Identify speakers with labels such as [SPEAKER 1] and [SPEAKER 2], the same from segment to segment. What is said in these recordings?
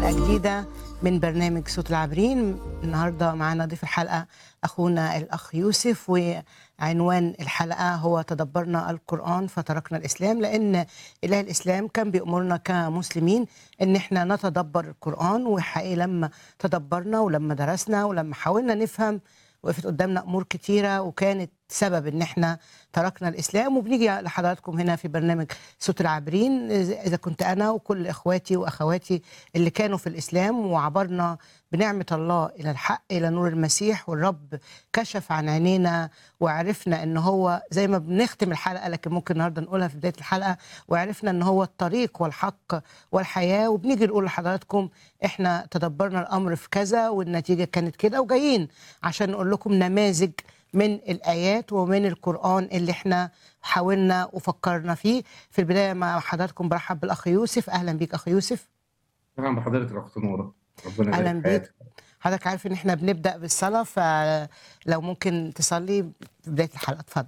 [SPEAKER 1] حلقة جديدة من برنامج صوت العابرين النهاردة معنا ضيف الحلقة أخونا الأخ يوسف وعنوان الحلقة هو تدبرنا القرآن فتركنا الإسلام لأن إله الإسلام كان بيأمرنا كمسلمين إن إحنا نتدبر القرآن وحقيقي لما تدبرنا ولما درسنا ولما حاولنا نفهم وقفت قدامنا امور كتيره وكانت سبب ان احنا تركنا الاسلام وبنيجي لحضراتكم هنا في برنامج صوت العابرين اذا كنت انا وكل اخواتي واخواتي اللي كانوا في الاسلام وعبرنا بنعمه الله الى الحق الى نور المسيح والرب كشف عن عينينا وعرفنا ان هو زي ما بنختم الحلقه لكن ممكن النهارده نقولها في بدايه الحلقه وعرفنا ان هو الطريق والحق والحياه وبنيجي نقول لحضراتكم احنا تدبرنا الامر في كذا والنتيجه كانت كده وجايين عشان نقول لكم نماذج من الايات ومن القران اللي احنا حاولنا وفكرنا فيه في البدايه مع حضراتكم برحب بالاخ يوسف اهلا بيك اخ يوسف
[SPEAKER 2] طبعا بحضرتك الاخت نوره ربنا
[SPEAKER 1] اهلا
[SPEAKER 2] يبارك في
[SPEAKER 1] بيك
[SPEAKER 2] حياتك
[SPEAKER 1] حضرتك عارف ان احنا بنبدا بالصلاه فلو ممكن تصلي في بدايه الحلقه اتفضل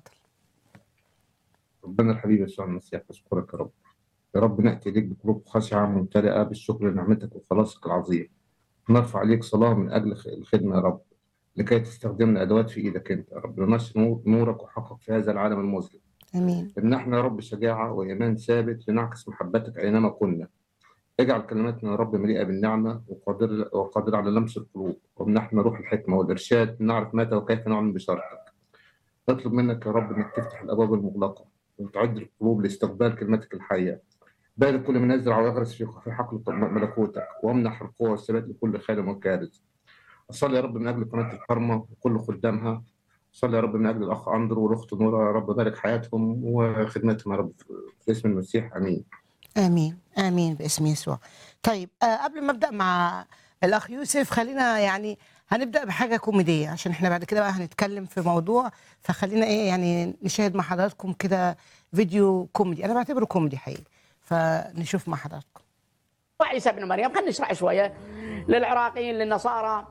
[SPEAKER 2] ربنا الحبيب يسوع المسيح اشكرك يا رب يا رب ناتي اليك بقلوب خاشعه ممتلئه بالشكر لنعمتك وخلاصك العظيم نرفع عليك صلاه من اجل خ- الخدمه يا رب لكي تستخدمنا ادوات في ايدك انت يا رب لنشر نور- نورك وحقك في هذا العالم المظلم
[SPEAKER 1] امين
[SPEAKER 2] امنحنا يا رب شجاعه وايمان ثابت لنعكس محبتك اينما كنا اجعل كلماتنا يا رب مليئه بالنعمه وقادر وقادر على لمس القلوب وامنحنا روح الحكمه والارشاد نعرف متى وكيف نعمل بشرطك نطلب منك يا رب انك تفتح الابواب المغلقه وتعد القلوب لاستقبال كلمتك الحيه بارك كل من يزرع ويغرس في في حقل ملكوتك وامنح القوه والثبات لكل خادم وكارث اصلي يا رب من اجل قناه الكرمه وكل خدامها صلي يا رب من اجل الاخ اندرو والاخت نوره يا رب بارك حياتهم وخدمتهم يا رب في اسم المسيح امين
[SPEAKER 1] امين امين باسم يسوع طيب آه قبل ما ابدا مع الاخ يوسف خلينا يعني هنبدا بحاجه كوميديه عشان احنا بعد كده بقى هنتكلم في موضوع فخلينا ايه يعني نشاهد مع حضراتكم كده فيديو كوميدي انا بعتبره كوميدي حقيقي فنشوف مع حضراتكم
[SPEAKER 3] عيسى ابن مريم خلينا نشرح شويه للعراقيين للنصارى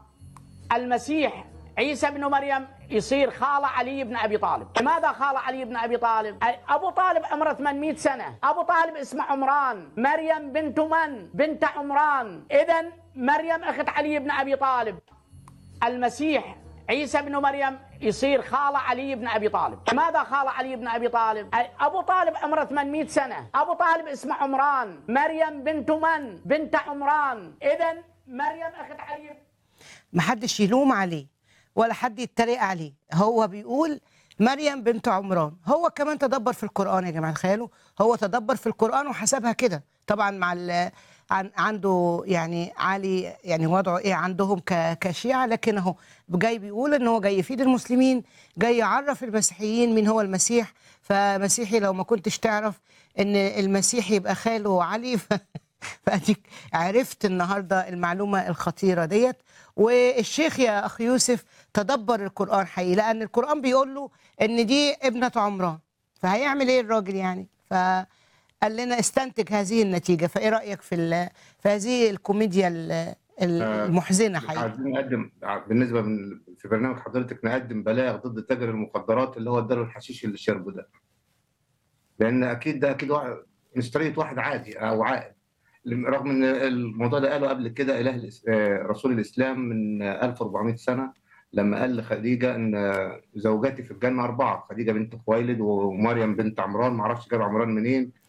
[SPEAKER 3] المسيح عيسى بن مريم يصير خال علي بن ابي طالب، لماذا خال علي بن ابي طالب؟ ابو طالب عمره 800 سنه، ابو طالب اسمه عمران، مريم بنت من؟ بنت عمران، اذا مريم اخت علي بن ابي طالب. المسيح عيسى بن مريم يصير خال علي بن ابي طالب، لماذا خال علي بن ابي طالب؟ ابو طالب عمره 800 سنه، ابو طالب اسمه عمران، مريم بنت من؟ بنت عمران، اذا مريم اخت علي
[SPEAKER 1] ما حدش يلوم عليه ولا حد يتريق عليه هو بيقول مريم بنت عمران هو كمان تدبر في القرآن يا جماعة تخيلوا هو تدبر في القرآن وحسبها كده طبعا مع ال عن عنده يعني علي يعني وضعه ايه عندهم ك- كشيعة لكن اهو جاي بيقول ان هو جاي يفيد المسلمين جاي يعرف المسيحيين مين هو المسيح فمسيحي لو ما كنتش تعرف ان المسيح يبقى خاله علي ف... فاديك عرفت النهارده المعلومه الخطيره ديت والشيخ يا اخ يوسف تدبر القران حقيقي لان القران بيقول له ان دي ابنه عمران فهيعمل ايه الراجل يعني فقال لنا استنتج هذه النتيجه فايه رايك في ال- في هذه الكوميديا ال- ال- المحزنه حقيقي
[SPEAKER 2] عايزين نقدم بالنسبه من في برنامج حضرتك نقدم بلاغ ضد تاجر المخدرات اللي هو اداله الحشيش اللي شربه ده لان اكيد ده اكيد واحد مش طريقه واحد عادي او عاقل رغم ان الموضوع ده قاله قبل كده اله الإس- آه، رسول الاسلام من آه، 1400 سنه لما قال لخديجه ان آه، زوجاتي في الجنه اربعه خديجه بنت خويلد ومريم بنت عمران ما اعرفش جاب عمران منين